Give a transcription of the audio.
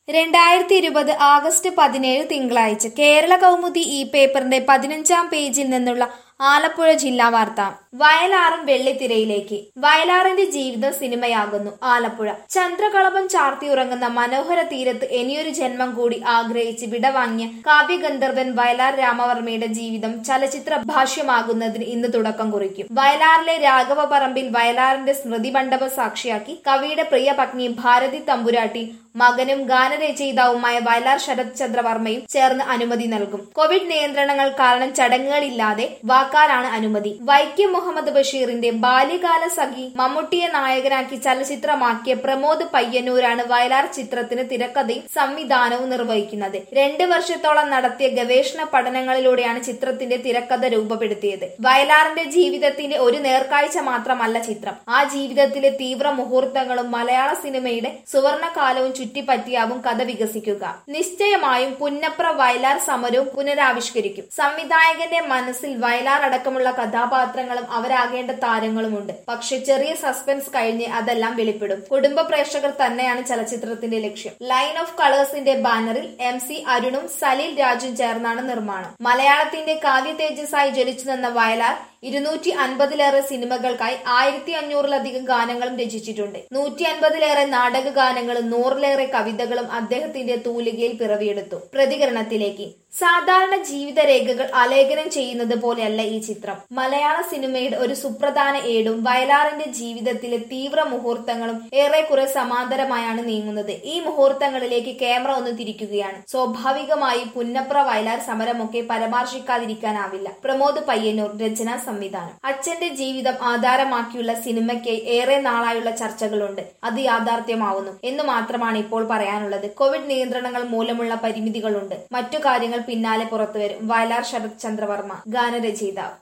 രണ്ടായിരത്തി ഇരുപത് ആഗസ്റ്റ് പതിനേഴ് തിങ്കളാഴ്ച കേരള കൗമുദി ഈ പേപ്പറിന്റെ പതിനഞ്ചാം പേജിൽ നിന്നുള്ള ആലപ്പുഴ ജില്ലാ വാർത്ത വയലാറും വെള്ളിത്തിരയിലേക്ക് വയലാറിന്റെ ജീവിതം സിനിമയാകുന്നു ആലപ്പുഴ ചന്ദ്രകളഭം ചാർത്തി ഉറങ്ങുന്ന മനോഹര തീരത്ത് ഇനിയൊരു ജന്മം കൂടി ആഗ്രഹിച്ച് വിടവാങ്ങിയ കാവ്യഗന്ധർവൻ വയലാർ രാമവർമ്മയുടെ ജീവിതം ചലച്ചിത്ര ഭാഷ്യമാകുന്നതിന് ഇന്ന് തുടക്കം കുറിക്കും വയലാറിലെ രാഘവ പറമ്പിൽ വയലാറിന്റെ സ്മൃതി മണ്ഡപം സാക്ഷിയാക്കി കവിയുടെ പ്രിയ പത്നി ഭാരതി തമ്പുരാട്ടി മകനും ഗാനരചയിതാവുമായ വയലാർ ശരത് ചന്ദ്രവർമ്മയും ചേർന്ന് അനുമതി നൽകും കോവിഡ് നിയന്ത്രണങ്ങൾ കാരണം ചടങ്ങുകളില്ലാതെ വാക്കാലാണ് അനുമതി വൈക്കം മുഹമ്മദ് ബഷീറിന്റെ ബാല്യകാല സഖി മമ്മൂട്ടിയെ നായകനാക്കി ചലച്ചിത്രമാക്കിയ പ്രമോദ് പയ്യന്നൂരാണ് വയലാർ ചിത്രത്തിന് തിരക്കഥയും സംവിധാനവും നിർവഹിക്കുന്നത് രണ്ട് വർഷത്തോളം നടത്തിയ ഗവേഷണ പഠനങ്ങളിലൂടെയാണ് ചിത്രത്തിന്റെ തിരക്കഥ രൂപപ്പെടുത്തിയത് വയലാറിന്റെ ജീവിതത്തിന്റെ ഒരു നേർക്കാഴ്ച മാത്രമല്ല ചിത്രം ആ ജീവിതത്തിലെ തീവ്ര മുഹൂർത്തങ്ങളും മലയാള സിനിമയുടെ സുവർണകാലവും ചുറ്റിപ്പറ്റിയാവും കഥ വികസിക്കുക നിശ്ചയമായും പുന്നപ്ര വയലാർ സമരവും പുനരാവിഷ്കരിക്കും സംവിധായകന്റെ മനസ്സിൽ വയലാർ അടക്കമുള്ള കഥാപാത്രങ്ങളും അവരാകേണ്ട താരങ്ങളുമുണ്ട് പക്ഷെ ചെറിയ സസ്പെൻസ് കഴിഞ്ഞ് അതെല്ലാം വെളിപ്പെടും കുടുംബ പ്രേക്ഷകർ തന്നെയാണ് ചലച്ചിത്രത്തിന്റെ ലക്ഷ്യം ലൈൻ ഓഫ് കളേഴ്സിന്റെ ബാനറിൽ എം സി അരുണും സലീൽ രാജും ചേർന്നാണ് നിർമ്മാണം മലയാളത്തിന്റെ കാവ്യ തേജസ്സായി ജ്വലിച്ചു നിന്ന വയലാർ ഇരുന്നൂറ്റി അൻപതിലേറെ സിനിമകൾക്കായി ആയിരത്തി അഞ്ഞൂറിലധികം ഗാനങ്ങളും രചിച്ചിട്ടുണ്ട് നൂറ്റി അൻപതിലേറെ നാടക ഗാനങ്ങളും നൂറിലേറെ കവിതകളും അദ്ദേഹത്തിന്റെ തൂലികയിൽ പിറവിയെടുത്തു പ്രതികരണത്തിലേക്ക് സാധാരണ ജീവിതരേഖകൾ ആലേഖനം ചെയ്യുന്നത് പോലെയല്ല ഈ ചിത്രം മലയാള സിനിമയുടെ ഒരു സുപ്രധാന ഏടും വയലാറിന്റെ ജീവിതത്തിലെ തീവ്ര മുഹൂർത്തങ്ങളും ഏറെക്കുറെ സമാന്തരമായാണ് നീങ്ങുന്നത് ഈ മുഹൂർത്തങ്ങളിലേക്ക് ക്യാമറ ഒന്ന് തിരിക്കുകയാണ് സ്വാഭാവികമായി പുന്നപ്ര വയലാർ സമരമൊക്കെ പരാമർശിക്കാതിരിക്കാനാവില്ല പ്രമോദ് പയ്യന്നൂർ രചനാ സംവിധാനം അച്ഛന്റെ ജീവിതം ആധാരമാക്കിയുള്ള സിനിമയ്ക്ക് ഏറെ നാളായുള്ള ചർച്ചകളുണ്ട് അത് യാഥാർത്ഥ്യമാവുന്നു എന്ന് മാത്രമാണ് ഇപ്പോൾ പറയാനുള്ളത് കോവിഡ് നിയന്ത്രണങ്ങൾ മൂലമുള്ള പരിമിതികളുണ്ട് മറ്റു കാര്യങ്ങൾ പിന്നാലെ പുറത്തുവരും വയലാർ ശരത് ചന്ദ്രവർമ്മ ഗാനരചയിതാവ്